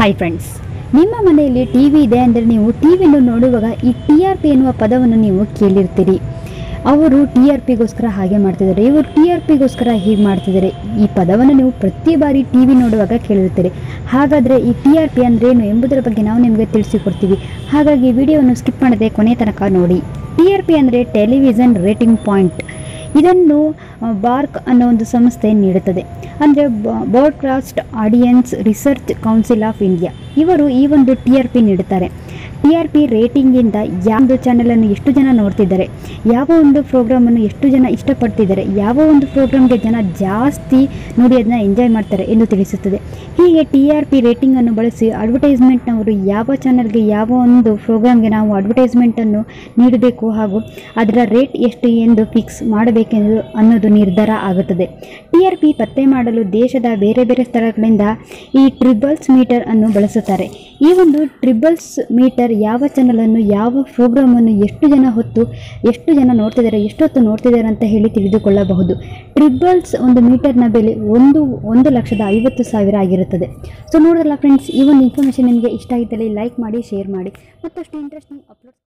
hi friends ನಿಮ್ಮ ಮನೆಯಲ್ಲಿ T V ಇದೆ ಅಂದರೆ ನೀವು ಟಿ ವಿಯನ್ನು ನೋಡುವಾಗ ಈ ಟಿ ಆರ್ ಪಿ ಎನ್ನುವ ಪದವನ್ನು ನೀವು ಕೇಳಿರ್ತೀರಿ ಅವರು ಟಿ ಆರ್ ಪಿಗೋಸ್ಕರ ಹಾಗೆ ಮಾಡ್ತಿದ್ದಾರೆ ಇವರು ಟಿ ಆರ್ ಪಿಗೋಸ್ಕರ ಹೀಗೆ ಮಾಡ್ತಿದ್ದಾರೆ ಈ ಪದವನ್ನು ನೀವು ಪ್ರತಿ ಬಾರಿ ಟಿ ವಿ ನೋಡುವಾಗ ಕೇಳಿರ್ತೀರಿ ಹಾಗಾದರೆ ಈ ಟಿ ಆರ್ ಪಿ ಅಂದ್ರೇನು ಎಂಬುದರ ಬಗ್ಗೆ ನಾವು ನಿಮಗೆ ತಿಳಿಸಿಕೊಡ್ತೀವಿ ಹಾಗಾಗಿ ವಿಡಿಯೋವನ್ನು ಸ್ಕಿಪ್ ಮಾಡದೆ ಕೊನೆ ತನಕ ನೋಡಿ ಟಿ ಆರ್ ಪಿ ಅಂದರೆ ಟೆಲಿವಿಷನ್ ರೇಟಿಂಗ್ ಪಾಯಿಂಟ್ ಇದನ್ನು ಆ, ಬಾರ್ಕ್ ಅನ್ನೋ ಒಂದು ಸಂಸ್ಥೆ ನೀಡುತ್ತದೆ ಅಂದರೆ broadcast audience research council of India ಇವರು ಈ ಒಂದು ಟಿ ಆರ್ ಪಿ ನೀಡುತ್ತಾರೆ ಟಿ ಆರ್ ಪಿ ರೇಟಿಂಗಿಂದ ಯಾವುದು ಚಾನಲನ್ನು ಎಷ್ಟು ಜನ ನೋಡ್ತಿದ್ದಾರೆ ಯಾವ ಒಂದು ಪ್ರೋಗ್ರಾಮನ್ನು ಎಷ್ಟು ಜನ ಇಷ್ಟಪಡ್ತಿದ್ದಾರೆ ಯಾವ ಒಂದು ಪ್ರೋಗ್ರಾಮ್ಗೆ ಜನ ಜಾಸ್ತಿ ನೋಡಿ ಅದನ್ನ ಎಂಜಾಯ್ ಮಾಡ್ತಾರೆ ಎಂದು ತಿಳಿಸುತ್ತದೆ ಹೀಗೆ ಟಿ ಆರ್ ಪಿ ರೇಟಿಂಗನ್ನು ಬಳಸಿ ಅಡ್ವರ್ಟೈಸ್ಮೆಂಟ್ನವರು ಯಾವ ಚಾನಲ್ಗೆ ಯಾವ ಒಂದು ಪ್ರೋಗ್ರಾಮ್ಗೆ ನಾವು ಅಡ್ವರ್ಟೈಸ್ಮೆಂಟನ್ನು ನೀಡಬೇಕು ಹಾಗೂ ಅದರ ರೇಟ್ ಎಷ್ಟು ಎಂದು ಫಿಕ್ಸ್ ಮಾಡಬೇಕೆಂದು ಅನ್ನೋದು ನಿರ್ಧಾರ ಆಗುತ್ತದೆ ಟಿ ಆರ್ ಪಿ ಪತ್ತೆ ಮಾಡಲು ದೇಶದ ಬೇರೆ ಬೇರೆ ಸ್ಥಳಗಳಿಂದ ಈ ಟ್ರಿಬಲ್ಸ್ ಮೀಟರ್ ಅನ್ನು ಬಳಸುತ್ತಾರೆ ಈ ಒಂದು ಟ್ರಿಬಲ್ಸ್ ಮೀಟರ್ ಯಾವ ಚಾನಲನ್ನು ಯಾವ ಪ್ರೋಗ್ರಾಮನ್ನು ಎಷ್ಟು ಜನ ಹೊತ್ತು ಎಷ್ಟು ಜನ ನೋಡ್ತಿದ್ದಾರೆ ಎಷ್ಟು ಹೊತ್ತು ನೋಡ್ತಿದ್ದಾರೆ ಅಂತ ಹೇಳಿ ತಿಳಿದುಕೊಳ್ಳಬಹುದು ಟ್ರಿಬಲ್ಸ್ ಒಂದು ಮೀಟರ್ನ ಬೆಲೆ ಒಂದು ಒಂದು ಲಕ್ಷದ ಐವತ್ತು ಸಾವಿರ ಆಗಿರುತ್ತದೆ ಸೊ ನೋಡಿದ್ರಲ್ಲ ಫ್ರೆಂಡ್ಸ್ ಈ ಒಂದು ಇನ್ಫಾರ್ಮೇಷನ್ ನಿಮಗೆ ಇಷ್ಟ ಆಗಿದ್ದಲ್ಲಿ ಲೈಕ್ ಮಾಡಿ ಶೇರ್ ಮಾಡಿ ಮತ್ತಷ್ಟು ಇಂಟ್ರೆಸ್ಟಿಂಗ್ ಅಪ್ಲೋಡ್